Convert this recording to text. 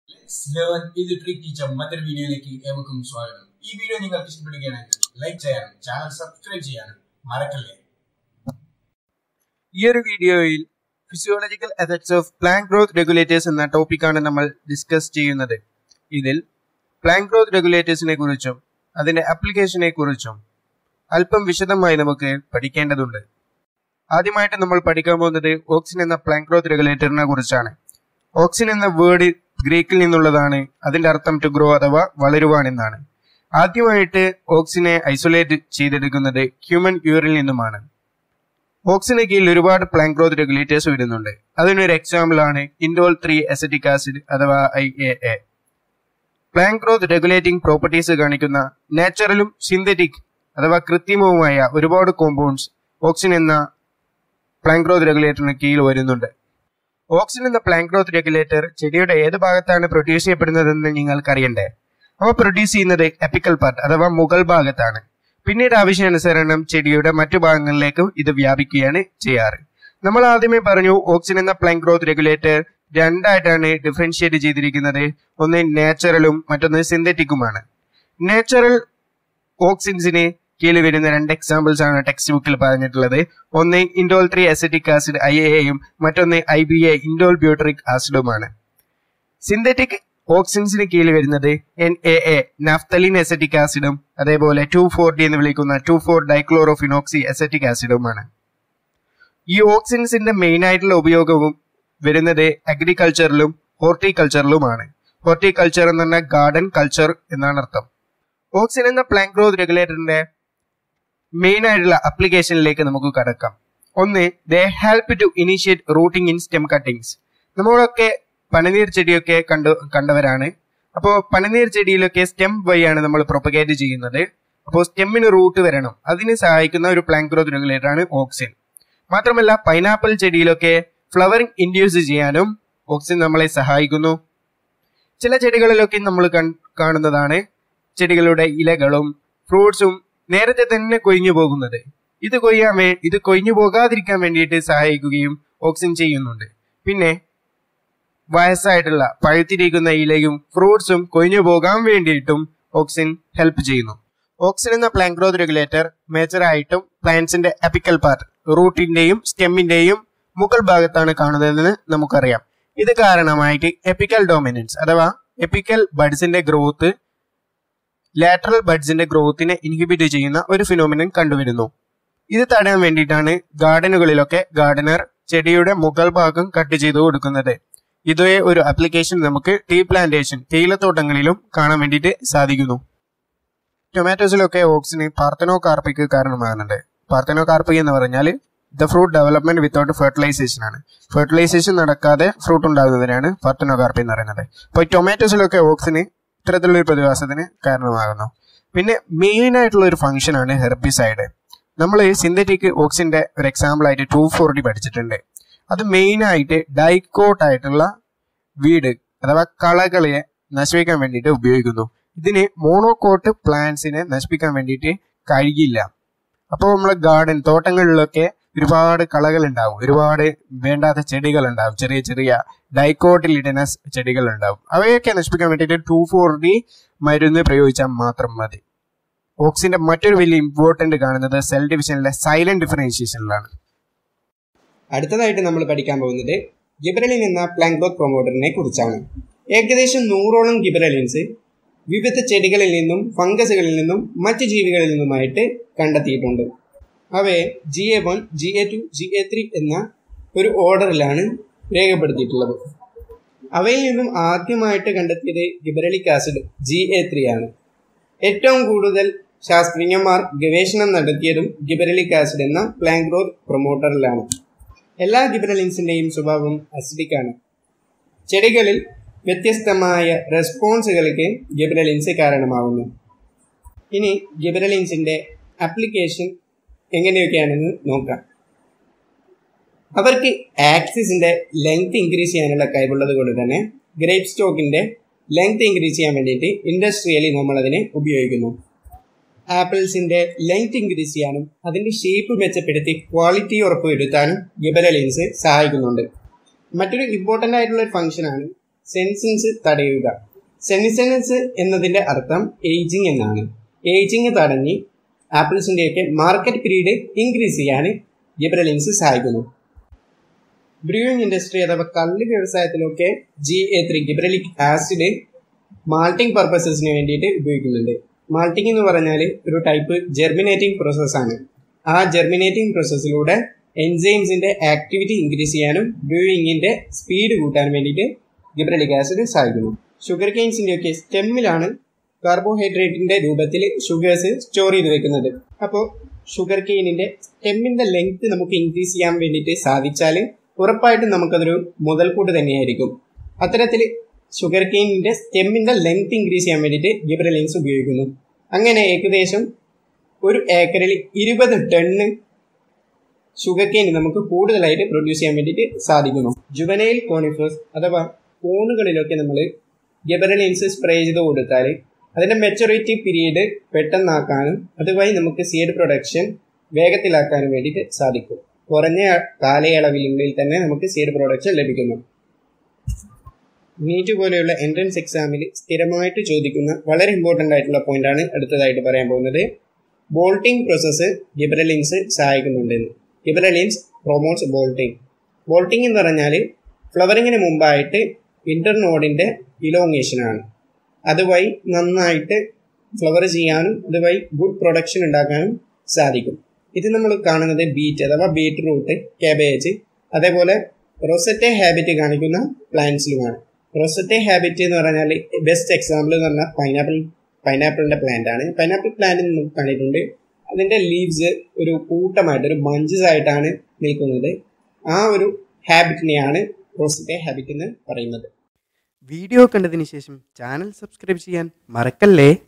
let's learn ഇത് trick teacher മറ്റൊരു വീഡിയോയിലേക്ക് ഏവർക്കും സ്വാഗതം ഈ വീഡിയോ നിങ്ങൾക്ക് ഇഷ്ടപ്പെടുകയാണെങ്കിൽ ലൈക്ക് ചെയ്യാനും ചാനൽ സബ്സ്ക്രൈബ് ചെയ്യാനും മറക്കല്ലേ ഈ ഒരു വീഡിയോയിൽ physiological effects of plant growth regulators എന്ന ടോപ്പിക്കാണ് നമ്മൾ ഡിസ്കസ് ചെയ്യുന്നത് ഇതിൽ പ്ലാൻ ഗ്രോത്ത് റെഗുലേറ്റേഴ്സിനെ കുറിച്ചും അതിന്റെ ആപ്ലിക്കേഷനെ കുറിച്ചും അല്പം വിശദമായി നമുക്ക് പഠിക്കേണ്ടതുണ്ട് ആദ്യമായിട്ട് നമ്മൾ പഠിക്കാൻ പോകുന്നത് ഓക്സിൻ എന്ന പ്ലാൻ ഗ്രോത്ത് റെഗുലേറ്ററിനെ കുറിച്ചാണ് ഓക്സിൻ എന്ന വേർഡ് ഗ്രീക്കിൽ നിന്നുള്ളതാണ് അതിന്റെ അർത്ഥം ടു ഗ്രോ അഥവാ വളരുവാൻ എന്നാണ് ആദ്യമായിട്ട് ഓക്സിനെ ഐസൊലേറ്റ് ചെയ്തെടുക്കുന്നത് ഹ്യൂമൻ യൂറിൽ നിന്നുമാണ് ഓക്സിന് കീഴിൽ ഒരുപാട് പ്ലാൻ ഗ്രോത്ത് റെഗുലേറ്റേഴ്സ് വരുന്നുണ്ട് അതിനൊരു എക്സാമ്പിൾ ആണ് ഇൻഡോൾ ത്രീ അസറ്റിക് ആസിഡ് അഥവാ I A A plant growth regulating properties കാണിക്കുന്ന നാച്ചുറലും സിന്തറ്റിക് അഥവാ കൃത്രിമവുമായ ഒരുപാട് കോമ്പൗണ്ട്സ് ഓക്സിൻ എന്ന പ്ലാൻ ഗ്രോത്ത് റെഗുലേറ്ററിന് കീഴിൽ വരുന്നുണ്ട് ഓക്സിൻ എന്ന പ്ലാൻ ഗ്രോത്ത് റെഗുലേറ്റർ ചെടിയുടെ ഏത് ഭാഗത്താണ് പ്രൊഡ്യൂസ് ചെയ്യപ്പെടുന്നതെന്ന് നിങ്ങൾക്ക് അറിയണ്ടേ അവ പ്രൊഡ്യൂസ് ചെയ്യുന്നത് എപ്പിക്കൽ പാർട്ട് അഥവാ മുകൾ ഭാഗത്താണ് പിന്നീട് ആവശ്യാനുസരണം ചെടിയുടെ മറ്റു ഭാഗങ്ങളിലേക്കും ഇത് വ്യാപിക്കുകയാണ് ചെയ്യാറ് നമ്മൾ ആദ്യമേ പറഞ്ഞു ഓക്സിൻ എന്ന പ്ലാൻ ഗ്രോത്ത് റെഗുലേറ്റർ രണ്ടായിട്ടാണ് ഡിഫറൻഷിയേറ്റ് ചെയ്തിരിക്കുന്നത് ഒന്ന് നാച്ചുറലും മറ്റൊന്ന് സിന്തറ്റിക്കുമാണ് നാച്ചുറൽ ഓക്സിൻസിന് കീഴിൽ വരുന്ന രണ്ട് എക്സാമ്പിൾസ് ആണ് ടെക്സ്റ്റ് ബുക്കിൽ പറഞ്ഞിട്ടുള്ളത് ഒന്ന് indole three acetic acid I എയും മറ്റൊന്ന് I B A indole butyric ആസിഡുമാണ് സിന്തറ്റിക് ഓക്സിൻസിന് കീഴിൽ വരുന്നത് N A A naphthalene acetic ആസിഡും അതേപോലെ ടു ഫോർ ഡി എന്ന് വിളിക്കുന്ന ടു ഫോർ ഡൈക്ലോറോഫിനോക്സി അസറ്റിക് ആസിഡുമാണ് ഈ ഓക്സിൻസിന്റെ മെയിൻ ആയിട്ടുള്ള ഉപയോഗവും വരുന്നത് അഗ്രികൾച്ചറിലും ഹോർട്ടിക്കൾച്ചറിലുമാണ് ഹോർട്ടിക്കൾച്ചർ എന്ന് പറഞ്ഞാൽ ഗാർഡൻ കൾച്ചർ എന്നാണ് അർത്ഥം ഓക്സിൻ എന്ന പ്ലാൻ ഗ്രോത്ത് റെഗുലേറ്ററിന്റെ മെയിൻ ആയിട്ടുള്ള അപ്ലിക്കേഷനിലേക്ക് നമുക്ക് കടക്കാം ഒന്ന് they help to initiate rooting in stem cuttings നമ്മളൊക്കെ പനിനീർ ചെടിയൊക്കെ കണ്ടു കണ്ടവരാണ് അപ്പോൾ പനിനീർ ചെടിയിലൊക്കെ സ്റ്റെം വഴിയാണ് നമ്മൾ പ്രൊപ്പഗേറ്റ് ചെയ്യുന്നത് അപ്പോൾ സ്റ്റെമ്മിന് റൂട്ട് വരണം അതിന് സഹായിക്കുന്ന ഒരു പ്ലാൻ ഗ്രോത്ത് റെഗുലേറ്റർ ആണ് ഓക്സിൻ മാത്രമല്ല പൈനാപ്പിൾ ചെടിയിലൊക്കെ ഫ്ലവറിംഗ് ഇൻഡ്യൂസ് ചെയ്യാനും ഓക്സിൻ നമ്മളെ സഹായിക്കുന്നു ചില ചെടികളിലൊക്കെ നമ്മൾ കാണുന്നതാണ് ചെടികളുടെ ഇലകളും ഫ്രൂട്ട്സും നേരത്തെ തന്നെ കൊഴിഞ്ഞു പോകുന്നത് ഇത് കൊയ്യാൻ വേ ഇത് കൊഴിഞ്ഞു പോകാതിരിക്കാൻ വേണ്ടിയിട്ട് സഹായിക്കുകയും ഓക്സിൻ ചെയ്യുന്നുണ്ട് പിന്നെ വയസ്സായിട്ടുള്ള പഴുത്തിരിക്കുന്ന ഇലയും ഫ്രൂട്ട്സും കൊഴിഞ്ഞു പോകാൻ വേണ്ടിയിട്ടും ഓക്സിൻ ഹെൽപ്പ് ചെയ്യുന്നു ഓക്സിൻ എന്ന പ്ലാൻ ഗ്രോത്ത് റെഗുലേറ്റർ മേജറായിട്ടും പ്ലാന്റ്സിന്റെ എപ്പിക്കൽ പാർട്ട് റൂട്ടിന്റെയും സ്റ്റെമ്മിന്റെയും മുകൾ ഭാഗത്താണ് കാണുന്നതെന്ന് നമുക്കറിയാം ഇത് കാരണമായിട്ട് എപ്പിക്കൽ ഡോമിനൻസ് അഥവാ എപ്പിക്കൽ ബഡ്സിന്റെ ഗ്രോത്ത് ലാറ്ററൽ ബഡ്സിന്റെ ഗ്രോത്തിനെ ഇൻഹിബിറ്റ് ചെയ്യുന്ന ഒരു ഫിനോമിനൻ കണ്ടുവരുന്നു ഇത് തടയാൻ വേണ്ടിയിട്ടാണ് ഗാർഡനുകളിലൊക്കെ ഗാർഡനർ ചെടിയുടെ മുകൾ ഭാഗം കട്ട് ചെയ്തു കൊടുക്കുന്നത് ഇതേ ഒരു ആപ്ലിക്കേഷൻ നമുക്ക് ടീ പ്ലാന്റേഷൻ തേയിലത്തോട്ടങ്ങളിലും കാണാൻ വേണ്ടിയിട്ട് സാധിക്കുന്നു ടൊമാറ്റോസിലൊക്കെ ഓക്സിന് പാർത്തനോ കാർപ്പിക്ക് കാരണമാകുന്നുണ്ട് പാർത്തനോ കാർപ്പിക് എന്ന് പറഞ്ഞാൽ the fruit development without fertilization ആണ് ഫെർട്ടിലൈസേഷൻ നടക്കാതെ ഫ്രൂട്ട് ഉണ്ടാകുന്നതിനാണ് പാർത്തനോ കാർപ്പി എന്ന് പറയുന്നത് അപ്പോൾ ടൊമാറ്റോസിലൊക്കെ ഓക്സിന് ഇത്തരത്തിലുള്ള ഒരു പ്രതിഭാസത്തിന് കാരണമാകുന്നു പിന്നെ മെയിൻ ആയിട്ടുള്ള ഒരു ഫംഗ്ഷൻ ആണ് ഹെർബിസൈഡ് നമ്മൾ സിന്തറ്റിക് ഓക്സിന്റെ ഒരു എക്സാമ്പിൾ ആയിട്ട് ടു ഫോർട്ടി പഠിച്ചിട്ടുണ്ട് അത് മെയിൻ ആയിട്ട് ഡൈക്കോട്ട് ആയിട്ടുള്ള വീട് അഥവാ കളകളെ നശിപ്പിക്കാൻ വേണ്ടിയിട്ട് ഉപയോഗിക്കുന്നു ഇതിന് മോണോകോട്ട് പ്ലാന്റ്സിനെ നശിപ്പിക്കാൻ വേണ്ടിയിട്ട് കഴിയില്ല അപ്പോൾ നമ്മൾ ഗാർഡൻ തോട്ടങ്ങളിലൊക്കെ ഒരുപാട് കളകൾ ഉണ്ടാവും ഒരുപാട് വേണ്ടാത്ത ചെടികൾ ഉണ്ടാവും ചെറിയ ചെറിയ ഡൈക്കോട്ടിലിഡനസ് ചെടികൾ ഉണ്ടാവും അവയൊക്കെ നശിപ്പിക്കാൻ വേണ്ടിയിട്ട് ടു ഫോർ ഡി മരുന്ന് പ്രയോഗിച്ചാൽ മാത്രം മതി ഓക്സിന്റെ മറ്റൊരു വലിയ ഇമ്പോർട്ടന്റ് കാണുന്നത് സെൽ ഡിവിഷനിലെ സൈലന്റ് ഡിഫറൻഷിയേഷനിലാണ് അടുത്തതായിട്ട് നമ്മൾ പഠിക്കാൻ പോകുന്നത് ഗിബറലിൻ എന്ന പ്ലാങ്ക്ലോത്ത് പ്രൊമോട്ടറിനെ കുറിച്ചാണ് ഏകദേശം നൂറോളം ഗിബറലിൻസ് വിവിധ ചെടികളിൽ നിന്നും ഫംഗസുകളിൽ നിന്നും മറ്റ് ജീവികളിൽ നിന്നുമായിട്ട് കണ്ടെത്തിയിട്ടുണ്ട് അവയെ G A one G A two G A three എന്ന ഒരു ഓർഡറിലാണ് രേഖപ്പെടുത്തിയിട്ടുള്ളത് അവയിൽ നിന്നും ആദ്യമായിട്ട് കണ്ടെത്തിയത് gibberellic acid G A three ആണ് ഏറ്റവും കൂടുതൽ ശാസ്ത്രജ്ഞന്മാർ ഗവേഷണം നടത്തിയതും ഗിബറലിക് ആസിഡ് എന്ന പ്ലാങ്ക്രോത്ത് പ്രൊമോട്ടറിലാണ് എല്ലാ ഗിബറലിൻസിന്റെയും സ്വഭാവം അസിഡിക് ആണ് ചെടികളിൽ വ്യത്യസ്തമായ റെസ്പോൺസുകൾക്ക് ഗിബറലിൻസ് കാരണമാകുന്നു ഇനി ഗിബറലിൻസിന്റെ ആപ്ലിക്കേഷൻ എങ്ങനെയൊക്കെയാണെന്ന് നോക്കാം അവർക്ക് ആക്സിസിന്റെ ലെങ്ത് ഇൻക്രീസ് ചെയ്യാനുള്ള കഴിവുള്ളത് കൊണ്ട് തന്നെ ഗ്രേപ്പ് സ്റ്റോക്കിന്റെ ലെങ്ത് ഇൻക്രീസ് ചെയ്യാൻ വേണ്ടിയിട്ട് ഇൻഡസ്ട്രിയലി നമ്മൾ അതിനെ ഉപയോഗിക്കുന്നു ആപ്പിൾസിന്റെ ലെങ്ത് ഇൻക്രീസ് ചെയ്യാനും അതിന്റെ ഷേപ്പ് മെച്ചപ്പെടുത്തി ക്വാളിറ്റി ഉറപ്പുവരുത്താനും ഗിബറലിൻസ് സഹായിക്കുന്നുണ്ട് മറ്റൊരു ഇമ്പോർട്ടൻ്റ് ആയിട്ടുള്ള ഒരു ഫംഗ്ഷനാണ് സെൻസിൻസ് തടയുക സെനിസെൻസ് എന്നതിന്റെ അർത്ഥം ഏജിങ് എന്നാണ് ഏജിങ് തടഞ്ഞ് ആപ്പിൾസിന്റെയൊക്കെ മാർക്കറ്റ് പീരീഡ് ഇൻക്രീസ് ചെയ്യാൻ ഗിബ്രലിൻസ് സഹായിക്കുന്നു ബ്രൂയിങ് ഇൻഡസ്ട്രി അഥവാ കല്ല് വ്യവസായത്തിലൊക്കെ G A three gibberellic acid malting പർപ്പസസിന് വേണ്ടിയിട്ട് ഉപയോഗിക്കുന്നുണ്ട് മാൾട്ടിംഗ് എന്ന് പറഞ്ഞാൽ ഒരു ടൈപ്പ് ജെർമിനേറ്റിംഗ് പ്രോസസ്സാണ് ആ ജെർമിനേറ്റിംഗ് പ്രോസസ്സിലൂടെ എൻസൈംസിന്റെ ആക്ടിവിറ്റി ഇൻക്രീസ് ചെയ്യാനും ബ്രൂയിങ്ങിന്റെ സ്പീഡ് കൂട്ടാൻ വേണ്ടിയിട്ട് ഗിബ്രലിക് ആസിഡ് സഹായിക്കുന്നു ഷുഗർ കെയിൻസിന്റെയൊക്കെ സ്റ്റെമ്മിലാണ് കാർബോഹൈഡ്രേറ്റിന്റെ രൂപത്തിൽ ഷുഗേഴ്സ് സ്റ്റോർ ചെയ്ത് വെക്കുന്നത് അപ്പോൾ ഷുഗർ കെയിനിന്റെ സ്റ്റെമ്മിന്റെ ലെങ്ത് നമുക്ക് ഇൻക്രീസ് ചെയ്യാൻ വേണ്ടിയിട്ട് സാധിച്ചാൽ ഉറപ്പായിട്ടും നമുക്കതൊരു മുതൽക്കൂട്ട് തന്നെയായിരിക്കും അത്തരത്തിൽ ഷുഗർ കെയിനിന്റെ സ്റ്റെമ്മിന്റെ ലെങ്ത് ഇൻക്രീസ് ചെയ്യാൻ വേണ്ടിയിട്ട് ഗിബ്രലിൻസ് ഉപയോഗിക്കുന്നു അങ്ങനെ ഏകദേശം ഒരു ഏക്കറിൽ ഇരുപത് ടണ്ണ് ഷുഗർ കെയിൻ നമുക്ക് കൂടുതലായിട്ട് പ്രൊഡ്യൂസ് ചെയ്യാൻ വേണ്ടിയിട്ട് സാധിക്കുന്നു ജുവനൈൽ കോണിഫേഴ്സ് അഥവാ കോണുകളിലൊക്കെ നമ്മൾ ഗിബറലിൻസ് സ്പ്രേ ചെയ്ത് കൊടുത്താൽ അതിന്റെ മെച്ചോറിറ്റി പീരീഡ് പെട്ടെന്നാക്കാനും അതുവഴി നമുക്ക് സീഡ് പ്രൊഡക്ഷൻ വേഗത്തിലാക്കാനും വേണ്ടിയിട്ട് സാധിക്കും കുറഞ്ഞ കാലയളവിനുള്ളിൽ തന്നെ നമുക്ക് സീഡ് പ്രൊഡക്ഷൻ ലഭിക്കുന്നു നീറ്റ് പോലെയുള്ള എൻട്രൻസ് എക്സാമിൽ സ്ഥിരമായിട്ട് ചോദിക്കുന്ന വളരെ ഇമ്പോർട്ടൻ്റ് ആയിട്ടുള്ള പോയിന്റാണ് അടുത്തതായിട്ട് പറയാൻ പോകുന്നത് ബോൾട്ടിംഗ് പ്രോസസ്സ് ഗിബ്രലിൻസ് സഹായിക്കുന്നുണ്ടെന്ന് ഗിബ്രലിൻസ് പ്രൊമോട്ട്സ് ബോൾട്ടിംഗ് ബോൾട്ടിംഗ് എന്ന് പറഞ്ഞാൽ ഫ്ലവറിങ്ങിന് മുമ്പായിട്ട് ഇന്റർനോഡിന്റെ ഇലോങ്ങേഷൻ ആണ് അതുവഴി നന്നായിട്ട് ഫ്ലവർ ചെയ്യാനും അതുവഴി ഗുഡ് പ്രൊഡക്ഷൻ ഉണ്ടാക്കാനും സാധിക്കും ഇത് നമ്മൾ കാണുന്നത് ബീറ്റ് അഥവാ ബീറ്റ്റൂട്ട് കാബേജ് അതേപോലെ റൊസറ്റെ ഹാബിറ്റ് കാണിക്കുന്ന പ്ലാന്റ്സിലുമാണ് റൊസറ്റെ ഹാബിറ്റ് എന്ന് പറഞ്ഞാൽ ബെസ്റ്റ് എക്സാമ്പിൾ എന്ന് പറഞ്ഞാൽ പൈനാപ്പിൾ പൈനാപ്പിളിന്റെ പ്ലാന്റ് ആണ് പൈനാപ്പിൾ പ്ലാന്റ് നമുക്ക് കണ്ടിട്ടുണ്ട് അതിന്റെ ലീവ്സ് ഒരു കൂട്ടമായിട്ട് ഒരു ബഞ്ചസ് ആയിട്ടാണ് നിൽക്കുന്നത് ആ ഒരു ഹാബിറ്റിനെയാണ് റോസറ്റെ ഹാബിറ്റ് എന്ന് പറയുന്നത് വീഡിയോ കണ്ടതിന് ശേഷം ചാനൽ സബ്സ്ക്രൈബ് ചെയ്യാൻ മറക്കല്ലേ